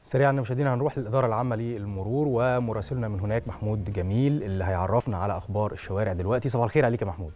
سريعا مشاهدينا هنروح للإدارة العامة للمرور ومراسلنا من هناك محمود جميل اللي هيعرفنا على أخبار الشوارع دلوقتي صباح الخير عليك يا محمود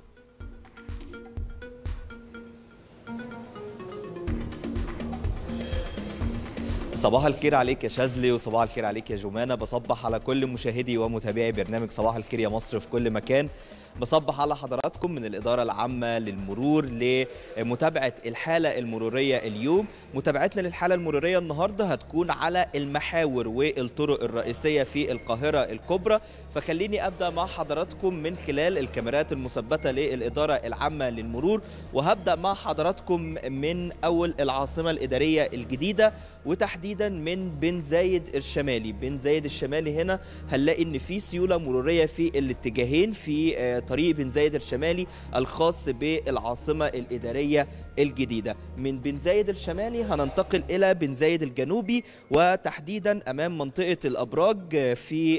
صباح الخير عليك يا شاذلي وصباح الخير عليك يا جمانة بصبح على كل مشاهدي ومتابعي برنامج صباح الخير يا مصر في كل مكان بصبح على حضراتكم من الإدارة العامة للمرور لمتابعة الحالة المرورية اليوم متابعتنا للحالة المرورية النهاردة هتكون على المحاور والطرق الرئيسية في القاهرة الكبرى فخليني أبدأ مع حضراتكم من خلال الكاميرات المثبتة للإدارة العامة للمرور وهبدأ مع حضراتكم من أول العاصمة الإدارية الجديدة وتحديدا من بن زايد الشمالي بن زايد الشمالي هنا هنلاقي ان في سيوله مروريه في الاتجاهين في طريق بن زايد الشمالي الخاص بالعاصمه الاداريه الجديده من بن زايد الشمالي هننتقل الى بن زايد الجنوبي وتحديدا امام منطقه الابراج في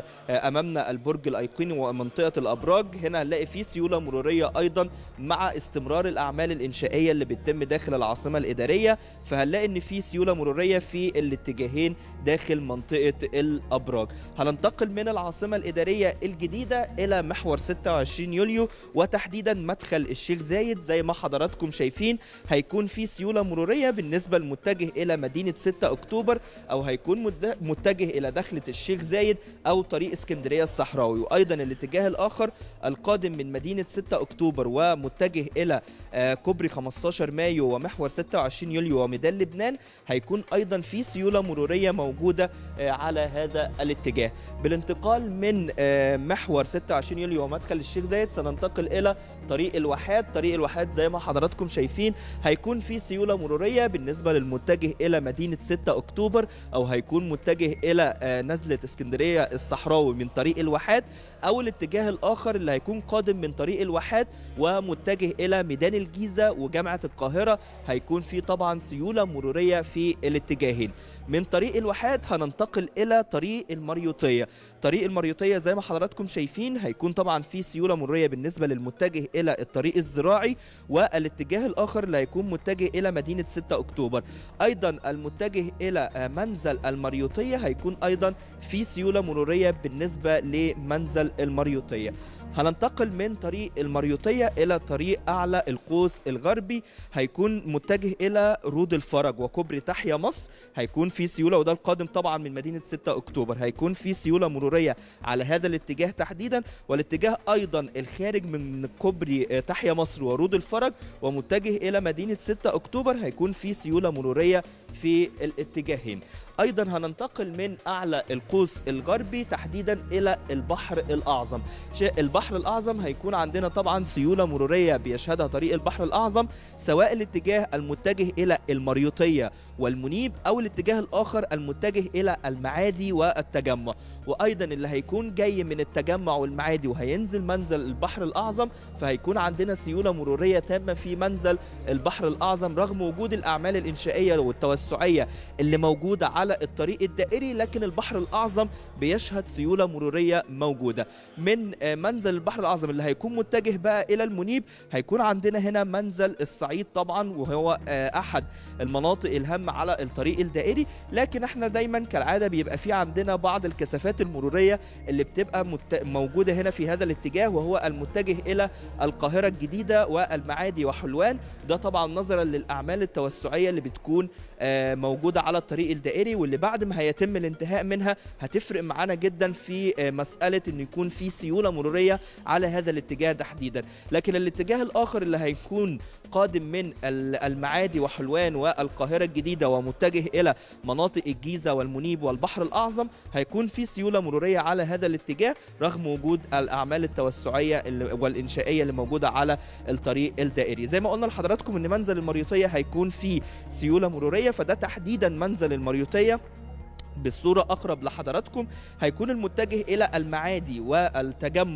امامنا البرج الايقوني ومنطقه الابراج هنا هنلاقي في سيوله مروريه ايضا مع استمرار الاعمال الانشائيه اللي بتتم داخل العاصمه الاداريه فهنلاقي ان في سيوله مروريه في الاتجاهين داخل منطقه الابراج هننتقل من العاصمه الاداريه الجديده الى محور 26 يوليو وتحديدا مدخل الشيخ زايد زي ما حضراتكم شايفين هيكون في سيوله مروريه بالنسبه للمتجه الى مدينه 6 اكتوبر او هيكون متجه الى دخله الشيخ زايد او طريق اسكندريه الصحراوي وايضا الاتجاه الاخر القادم من مدينه 6 اكتوبر ومتجه الى كوبري 15 مايو ومحور 26 يوليو وميدان لبنان هيكون ايضا في سيوله مروريه موجوده على هذا الاتجاه بالانتقال من محور 26 يوليو ومدخل الشيخ زايد سننتقل الى طريق الواحات طريق الواحات زي ما حضراتكم شايفين هيكون في سيوله مروريه بالنسبه للمتجه الى مدينه 6 اكتوبر او هيكون متجه الى نزله اسكندريه الصحراوي من طريق الواحات او الاتجاه الاخر اللي هيكون قادم من طريق الواحات ومتجه الى ميدان الجيزه وجامعه القاهره هيكون في طبعا سيوله مروريه في الاتجاهين من طريق الواحات هننتقل الى طريق المريوطيه طريق المريوطيه زي ما حضراتكم شايفين هيكون طبعا في سيوله مروريه بالنسبه للمتجه الى الطريق الزراعي والاتجاه الاخر اللي هيكون متجه الى مدينه 6 اكتوبر ايضا المتجه الى منزل المريوطيه هيكون ايضا في سيوله مروريه بالنسبه لمنزل المريوطيه هننتقل من طريق المريوطية إلى طريق أعلى القوس الغربي هيكون متجه إلى رود الفرج وكوبري تحيا مصر هيكون في سيولة وده القادم طبعا من مدينة 6 أكتوبر هيكون في سيولة مرورية على هذا الاتجاه تحديدا والاتجاه أيضا الخارج من كوبري تحيا مصر ورود الفرج ومتجه إلى مدينة 6 أكتوبر هيكون في سيولة مرورية في الاتجاهين ايضا هننتقل من اعلى القوس الغربي تحديدا الى البحر الاعظم البحر الاعظم هيكون عندنا طبعا سيوله مروريه بيشهدها طريق البحر الاعظم سواء الاتجاه المتجه الى المريوطيه والمنيب او الاتجاه الاخر المتجه الى المعادي والتجمع وايضا اللي هيكون جاي من التجمع والمعادي وهينزل منزل البحر الاعظم فهيكون عندنا سيوله مروريه تامه في منزل البحر الاعظم رغم وجود الاعمال الانشائيه والتوسعيه اللي موجوده على على الطريق الدائري لكن البحر الاعظم بيشهد سيوله مروريه موجوده من منزل البحر الاعظم اللي هيكون متجه بقى الى المنيب هيكون عندنا هنا منزل الصعيد طبعا وهو احد المناطق الهامه على الطريق الدائري لكن احنا دايما كالعاده بيبقى في عندنا بعض الكثافات المروريه اللي بتبقى موجوده هنا في هذا الاتجاه وهو المتجه الى القاهره الجديده والمعادي وحلوان ده طبعا نظرا للاعمال التوسعيه اللي بتكون موجوده على الطريق الدائري واللي بعد ما هيتم الانتهاء منها هتفرق معانا جدا في مساله ان يكون في سيوله مروريه على هذا الاتجاه تحديدا لكن الاتجاه الاخر اللي هيكون قادم من المعادي وحلوان والقاهره الجديده ومتجه الى مناطق الجيزه والمنيب والبحر الاعظم هيكون في سيوله مروريه على هذا الاتجاه رغم وجود الاعمال التوسعيه والانشائيه اللي موجوده على الطريق الدائري زي ما قلنا لحضراتكم ان منزل المريوطيه هيكون فيه سيوله مروريه فده تحديدا منزل المريوطيه بالصورة أقرب لحضراتكم هيكون المتجه إلى المعادي والتجمع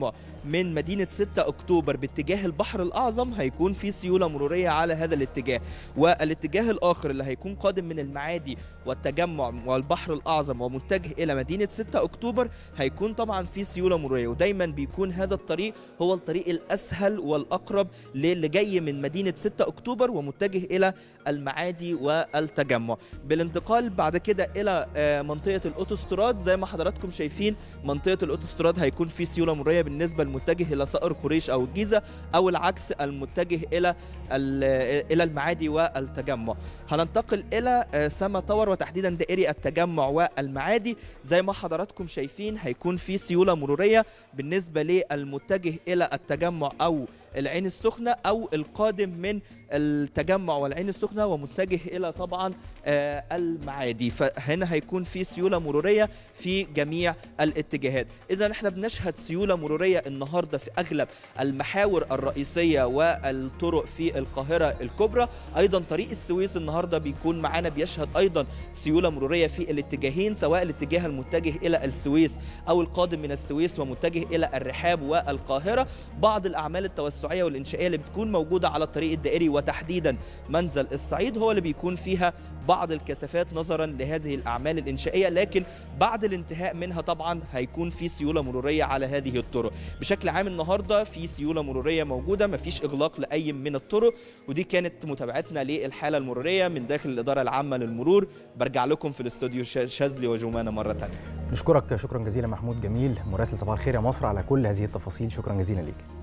من مدينه 6 اكتوبر باتجاه البحر الاعظم هيكون في سيوله مروريه على هذا الاتجاه والاتجاه الاخر اللي هيكون قادم من المعادي والتجمع والبحر الاعظم ومتجه الى مدينه 6 اكتوبر هيكون طبعا في سيوله مروريه ودايما بيكون هذا الطريق هو الطريق الاسهل والاقرب للي جاي من مدينه 6 اكتوبر ومتجه الى المعادي والتجمع بالانتقال بعد كده الى آه، منطقه الاوتوستراد زي ما حضراتكم شايفين منطقه الاوتوستراد هيكون في سيوله مروريه بالنسبه للمتجه الى صقر قريش او الجيزه او العكس المتجه الى ال- الى المعادي والتجمع هننتقل الى آه، سما تاور وتحديدا دائري التجمع والمعادي زي ما حضراتكم شايفين هيكون في سيوله مروريه بالنسبه للمتجه الى التجمع او العين السخنه او القادم من التجمع والعين السخنه ومتجه الى طبعا آه، المعادي فهنا هيكون في سيوله مروريه في جميع الاتجاهات اذا احنا بنشهد سيوله مروريه النهارده في اغلب المحاور الرئيسيه والطرق في القاهره الكبرى ايضا طريق السويس النهارده بيكون معانا بيشهد ايضا سيوله مروريه في الاتجاهين سواء الاتجاه المتجه الى السويس او القادم من السويس ومتجه الى الرحاب والقاهره بعض الاعمال التوسعيه والانشائيه اللي بتكون موجوده على الطريق الدائري وتحديدا منزل الصعيد هو اللي بيكون فيها بعض الكثافات نظرا لهذه الاعمال الانشائيه لكن بعد الانتهاء منها طبعا هيكون في سيوله مروريه على هذه الطرق بشكل عام النهارده في سيوله مروريه موجوده مفيش اغلاق لاي من الطرق ودي كانت متابعتنا للحاله المروريه من داخل الاداره العامه للمرور برجع لكم في الاستوديو شا- شاذلي وجمانه مره ثانيه نشكرك شكرا جزيلا محمود جميل مراسل صباح الخير يا مصر على كل هذه التفاصيل شكرا جزيلا ليك